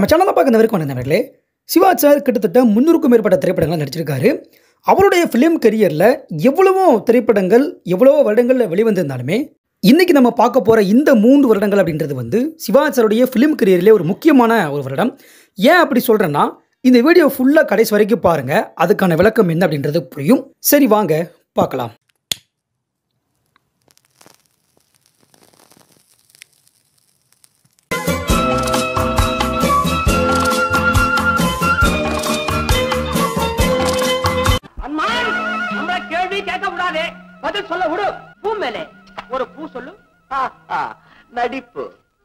நம்ம சேனலில் பார்க்க வரைக்கும் நண்பர்களே சிவா சார் கிட்டத்தட்ட முந்நூறுக்கும் மேற்பட்ட திரைப்படங்கள் நடிச்சிருக்காரு அவருடைய ஃபிலிம் கரியரில் எவ்வளவோ திரைப்படங்கள் எவ்வளவோ வருடங்களில் வெளிவந்திருந்தாலுமே இன்னைக்கு நம்ம பார்க்க போகிற இந்த மூன்று வருடங்கள் அப்படின்றது வந்து சிவா சாருடைய ஃபிலிம் கரியரிலே ஒரு முக்கியமான ஒரு வருடம் ஏன் அப்படி சொல்கிறேன்னா இந்த வீடியோ ஃபுல்லாக கடைசி வரைக்கும் பாருங்கள் அதுக்கான விளக்கம் என்ன அப்படின்றது புரியும் சரி வாங்க பார்க்கலாம் அம்மா நம்மள கேள்வி கேட்க கூடாது பதில் சொல்ல விடு பூ மேலே ஒரு பூ சொல்லு ஆஹா, நடிப்பு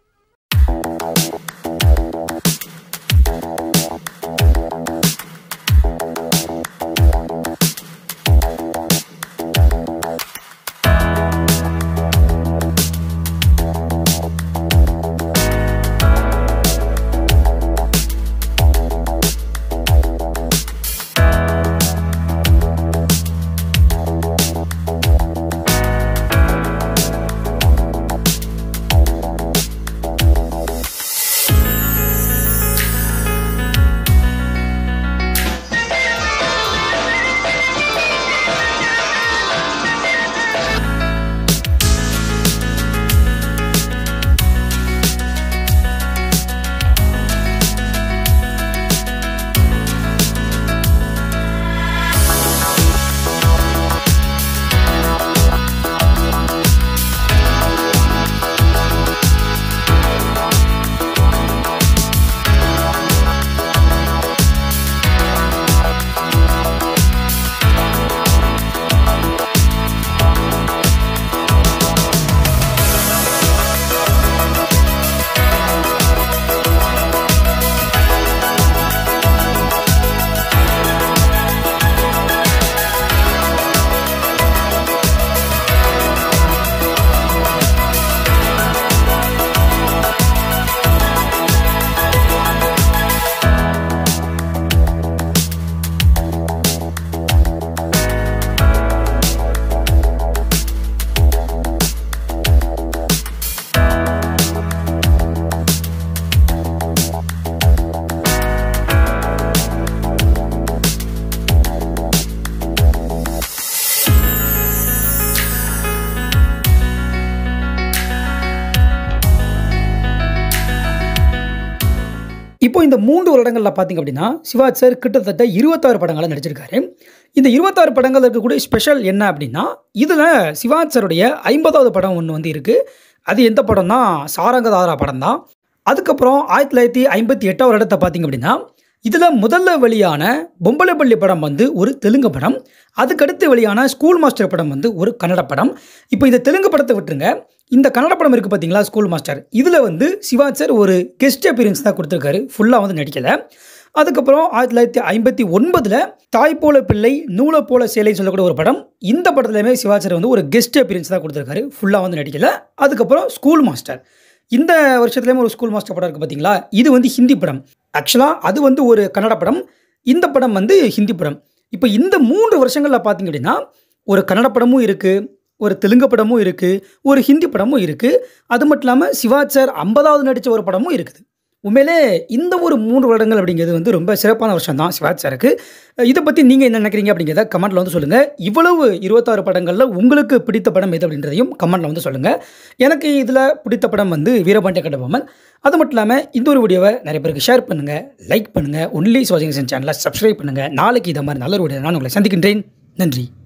இப்போ இந்த மூன்று வருடங்களில் பார்த்தீங்க அப்படின்னா சிவாஜ் சார் கிட்டத்தட்ட இருபத்தாறு படங்களை நடிச்சிருக்காரு இந்த இருபத்தாறு படங்கள் இருக்கக்கூடிய ஸ்பெஷல் என்ன அப்படின்னா இதில் சிவாஜ் சாருடைய ஐம்பதாவது படம் ஒன்று வந்து இருக்குது அது எந்த படம்னா சாரங்கதாரா படம் தான் அதுக்கப்புறம் ஆயிரத்தி தொள்ளாயிரத்தி ஐம்பத்தி எட்டாவது வருடத்தை பார்த்தீங்க அப்படின்னா இதில் முதல்ல வெளியான பொம்பளைப்பள்ளி படம் வந்து ஒரு தெலுங்கு படம் அதுக்கடுத்து வெளியான ஸ்கூல் மாஸ்டர் படம் வந்து ஒரு கன்னட படம் இப்போ இந்த தெலுங்கு படத்தை விட்டுருங்க இந்த கன்னட படம் இருக்குது பார்த்தீங்களா ஸ்கூல் மாஸ்டர் இதில் வந்து சிவாஜ் சார் ஒரு கெஸ்ட் அப்பியரன்ஸ் தான் கொடுத்துருக்காரு ஃபுல்லாக வந்து நடிக்கலை அதுக்கப்புறம் ஆயிரத்தி தொள்ளாயிரத்தி ஐம்பத்தி ஒன்பதில் தாய் போல பிள்ளை நூலை போல சேலை சொல்லக்கூடிய ஒரு படம் இந்த படத்துலையுமே சிவாஜர் வந்து ஒரு கெஸ்ட் அப்பியரன்ஸ் தான் கொடுத்துருக்காரு ஃபுல்லாக வந்து நடிக்கல அதுக்கப்புறம் ஸ்கூல் மாஸ்டர் இந்த வருஷத்துலேயுமே ஒரு ஸ்கூல் மாஸ்டர் படம் இருக்குது பார்த்தீங்களா இது வந்து ஹிந்தி படம் ஆக்சுவலாக அது வந்து ஒரு கன்னட படம் இந்த படம் வந்து ஹிந்தி படம் இப்போ இந்த மூன்று வருஷங்களில் பார்த்தீங்க அப்படின்னா ஒரு கன்னட படமும் இருக்குது ஒரு தெலுங்கு படமும் இருக்குது ஒரு ஹிந்தி படமும் இருக்குது அது மட்டும் இல்லாமல் சிவாஜ் சார் ஐம்பதாவது நடித்த ஒரு படமும் இருக்குது உண்மையிலே இந்த ஒரு மூன்று வருடங்கள் அப்படிங்கிறது வந்து ரொம்ப சிறப்பான வருஷம் தான் சிவாஜ் சாருக்கு இதை பற்றி நீங்கள் என்ன நினைக்கிறீங்க அப்படிங்கிறத கமெண்ட்டில் வந்து சொல்லுங்கள் இவ்வளவு இருபத்தாறு படங்களில் உங்களுக்கு பிடித்த படம் எது அப்படின்றதையும் கமெண்ட்டில் வந்து சொல்லுங்கள் எனக்கு இதில் பிடித்த படம் வந்து வீரபாண்டிய கட்டபொம்மன் அது மட்டும் இல்லாமல் இந்த ஒரு வீடியோவை நிறைய பேருக்கு ஷேர் பண்ணுங்கள் லைக் பண்ணுங்கள் ஒன்லி சோஜிங்சன் சேனலை சப்ஸ்கிரைப் பண்ணுங்கள் நாளைக்கு இதை மாதிரி நல்ல ஒரு வீடியோ நான் உங்களை சந்திக்கின்றேன் நன்றி